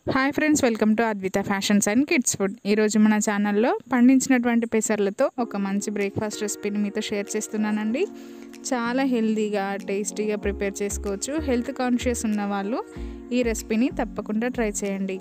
hi friends welcome to Advitha fashions and kids food ఈరోజు మన ఛానల్లో పండించినటువంటి పెసర్లతో ఒక మంచి బ్రేక్ఫాస్ట్ రెసిపీని మీతో షేర్ చేస్తున్నానండి చాలా హెల్తీగా టేస్టీగా ప్రిపేర్ చేసుకోవచ్చు హెల్త్ కాన్షియస్ ఉన్న వాళ్ళు ఈ రెసిపీని తప్పకుండా ట్రై చేయండి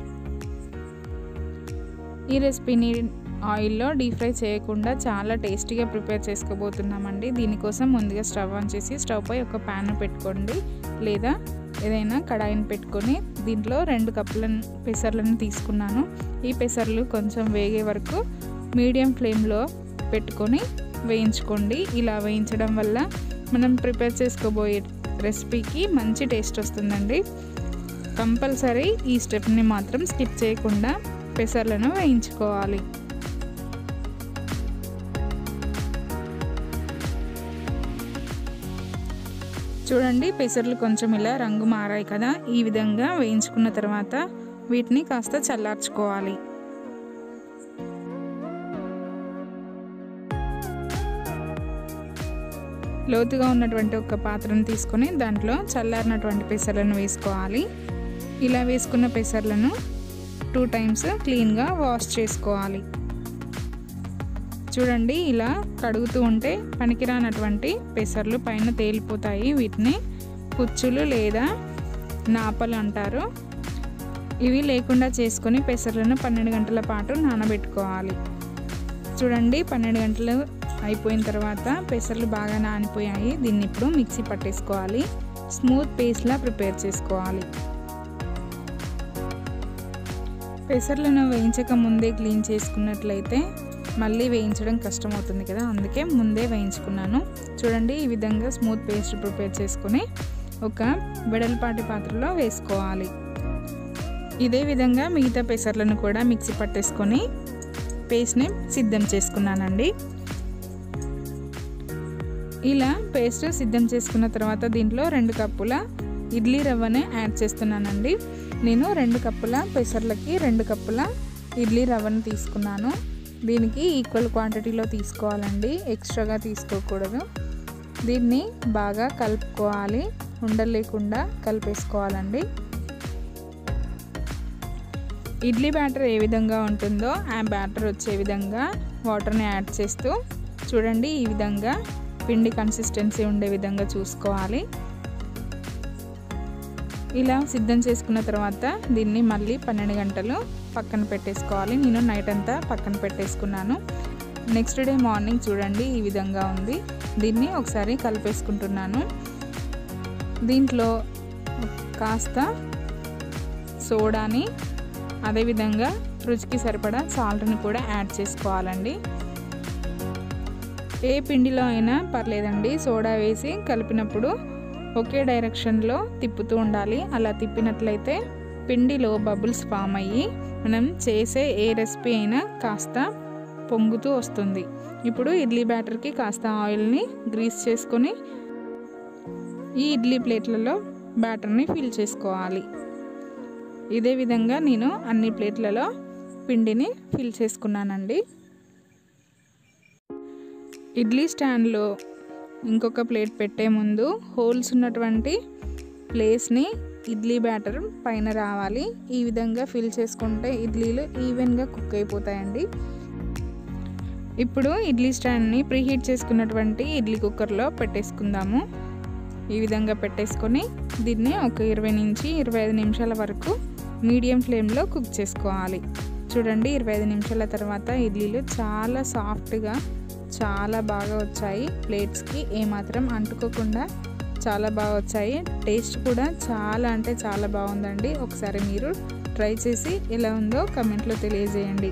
ఈ రెసిపీని ఆయిల్లో డీప్ ఫ్రై చేయకుండా చాలా టేస్టీగా ప్రిపేర్ చేసుకోబోతున్నామండి దీనికోసం ముందుగా స్టవ్ ఆన్ చేసి స్టవ్ పై ఒక ప్యాన్ పెట్టుకోండి లేదా ఏదైనా కడాయిని పెట్టుకొని దీంట్లో రెండు కప్పుల పెసర్లను తీసుకున్నాను ఈ పెసర్లు కొంచెం వేగే వరకు మీడియం ఫ్లేమ్లో పెట్టుకొని వేయించుకోండి ఇలా వేయించడం వల్ల మనం ప్రిపేర్ చేసుకోబోయే రెసిపీకి మంచి టేస్ట్ వస్తుందండి కంపల్సరీ ఈ స్టెప్ని మాత్రం స్కిప్ చేయకుండా పెసర్లను వేయించుకోవాలి చూడండి పెసర్లు కొంచెం ఇలా రంగు మారాయి కదా ఈ విధంగా వేయించుకున్న తర్వాత వీటిని కాస్త చల్లార్చుకోవాలి లోతుగా ఉన్నటువంటి ఒక పాత్రను తీసుకొని దాంట్లో చల్లారినటువంటి పెసర్లను వేసుకోవాలి ఇలా వేసుకున్న పెసర్లను టూ టైమ్స్ క్లీన్గా వాష్ చేసుకోవాలి చూడండి ఇలా కడుగుతూ ఉంటే పనికిరానటువంటి పెసర్లు పైన తేలిపోతాయి వీటిని పుచ్చులు లేదా నాపలు అంటారు ఇవి లేకుండా చేసుకొని పెసర్లను పన్నెండు గంటల పాటు నానబెట్టుకోవాలి చూడండి పన్నెండు గంటలు అయిపోయిన తర్వాత పెసర్లు బాగా నానిపోయాయి దీన్ని ఇప్పుడు మిక్సీ పట్టేసుకోవాలి స్మూత్ పేస్ట్లా ప్రిపేర్ చేసుకోవాలి పెసర్లను వేయించక ముందే క్లీన్ చేసుకున్నట్లయితే మళ్ళీ వేయించడం కష్టమవుతుంది కదా అందుకే ముందే వేయించుకున్నాను చూడండి ఈ విధంగా స్మూత్ పేస్ట్ ప్రిపేర్ చేసుకొని ఒక వెడల్పాటి పాత్రలో వేసుకోవాలి ఇదే విధంగా మిగతా పెసర్లను కూడా మిక్సీ పట్టేసుకొని పేస్ట్ని సిద్ధం చేసుకున్నానండి ఇలా పేస్ట్ సిద్ధం చేసుకున్న తర్వాత దీంట్లో రెండు కప్పుల ఇడ్లీ రవ్వనే యాడ్ చేస్తున్నానండి నేను రెండు కప్పుల పెసర్లకి రెండు కప్పుల ఇడ్లీ రవ్వను తీసుకున్నాను దీనికి ఈక్వల్ క్వాంటిటీలో తీసుకోవాలండి ఎక్స్ట్రాగా తీసుకోకూడదు దీన్ని బాగా కలుపుకోవాలి ఉండలేకుండా కలిపేసుకోవాలండి ఇడ్లీ బ్యాటర్ ఏ విధంగా ఉంటుందో ఆ బ్యాటర్ వచ్చే విధంగా వాటర్ని యాడ్ చేస్తూ చూడండి ఈ విధంగా పిండి కన్సిస్టెన్సీ ఉండే విధంగా చూసుకోవాలి ఇలా సిద్ధం చేసుకున్న తర్వాత దీన్ని మళ్ళీ పన్నెండు గంటలు పక్కన పెట్టేసుకోవాలి నేను నైట్ అంతా పక్కన పెట్టేసుకున్నాను నెక్స్ట్ డే మార్నింగ్ చూడండి ఈ విధంగా ఉంది దీన్ని ఒకసారి కలిపేసుకుంటున్నాను దీంట్లో కాస్త సోడాని అదేవిధంగా రుచికి సరిపడా సాల్ట్ని కూడా యాడ్ చేసుకోవాలండి ఏ పిండిలో అయినా పర్లేదండి సోడా వేసి కలిపినప్పుడు ఒకే డైరెక్షన్లో తిప్పుతూ ఉండాలి అలా తిప్పినట్లయితే పిండిలో బబుల్స్ ఫామ్ అయ్యి మనం చేసే ఏ రెసిపీ అయినా కాస్త పొంగుతూ వస్తుంది ఇప్పుడు ఇడ్లీ బ్యాటర్కి కాస్త ఆయిల్ని గ్రీస్ చేసుకొని ఈ ఇడ్లీ ప్లేట్లలో బ్యాటర్ని ఫిల్ చేసుకోవాలి ఇదే విధంగా నేను అన్ని ప్లేట్లలో పిండిని ఫిల్ చేసుకున్నానండి ఇడ్లీ స్టాండ్లో ఇంకొక ప్లేట్ పెట్టే ముందు హోల్స్ ఉన్నటువంటి ప్లేస్ని ఇడ్లీ బ్యాటర్ పైన రావాలి ఈ విధంగా ఫిల్ చేసుకుంటే ఇడ్లీలు ఈవెన్గా కుక్ అయిపోతాయండి ఇప్పుడు ఇడ్లీ స్టాండ్ని ప్రీహీట్ చేసుకున్నటువంటి ఇడ్లీ కుక్కర్లో పెట్టేసుకుందాము ఈ విధంగా పెట్టేసుకొని దీన్ని ఒక ఇరవై నుంచి ఇరవై ఐదు నిమిషాల వరకు మీడియం ఫ్లేమ్లో కుక్ చేసుకోవాలి చూడండి ఇరవై ఐదు నిమిషాల తర్వాత ఇడ్లీలు చాలా సాఫ్ట్గా చాలా బాగా వచ్చాయి ప్లేట్స్కి ఏమాత్రం అంటుకోకుండా చాలా బాగా వచ్చాయి టేస్ట్ కూడా చాలా అంటే చాలా బాగుందండి ఒకసారి మీరు ట్రై చేసి ఎలా ఉందో కమెంట్లో తెలియజేయండి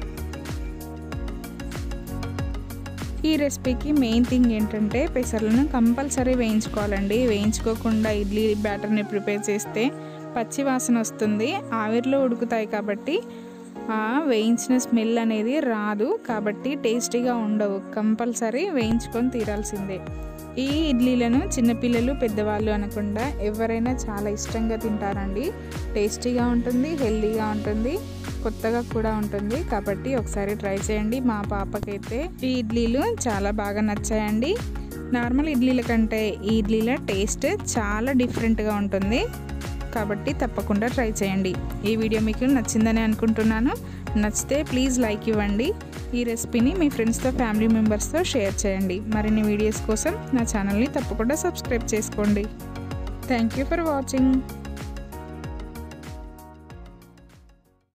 ఈ రెసిపీకి మెయిన్ థింగ్ ఏంటంటే పెసర్లను కంపల్సరీ వేయించుకోవాలండి వేయించుకోకుండా ఇడ్లీ బ్యాటర్ని ప్రిపేర్ చేస్తే పచ్చి వాసన వస్తుంది ఆవిరిలో ఉడుకుతాయి కాబట్టి ఆ వేయించిన స్మెల్ అనేది రాదు కాబట్టి టేస్టీగా ఉండవు కంపల్సరీ వేయించుకొని తీరాల్సిందే ఈ ఇడ్లీలను చిన్నపిల్లలు పెద్దవాళ్ళు అనకుండా ఎవరైనా చాలా ఇష్టంగా తింటారండి టేస్టీగా ఉంటుంది హెల్తీగా ఉంటుంది కొత్తగా కూడా ఉంటుంది కాబట్టి ఒకసారి ట్రై చేయండి మా పాపకైతే ఈ ఇడ్లీలు చాలా బాగా నచ్చాయండి నార్మల్ ఇడ్లీల కంటే ఈ ఇడ్లీల టేస్ట్ చాలా డిఫరెంట్గా ఉంటుంది కాబట్టి తప్పకుండా ట్రై చేయండి ఈ వీడియో మీకు నచ్చిందని అనుకుంటున్నాను నచ్చితే ప్లీజ్ లైక్ ఇవ్వండి ఈ రెసిపీని మీ ఫ్రెండ్స్తో ఫ్యామిలీ మెంబర్స్తో షేర్ చేయండి మరిన్ని వీడియోస్ కోసం నా ఛానల్ని తప్పకుండా సబ్స్క్రైబ్ చేసుకోండి థ్యాంక్ యూ ఫర్ వాచింగ్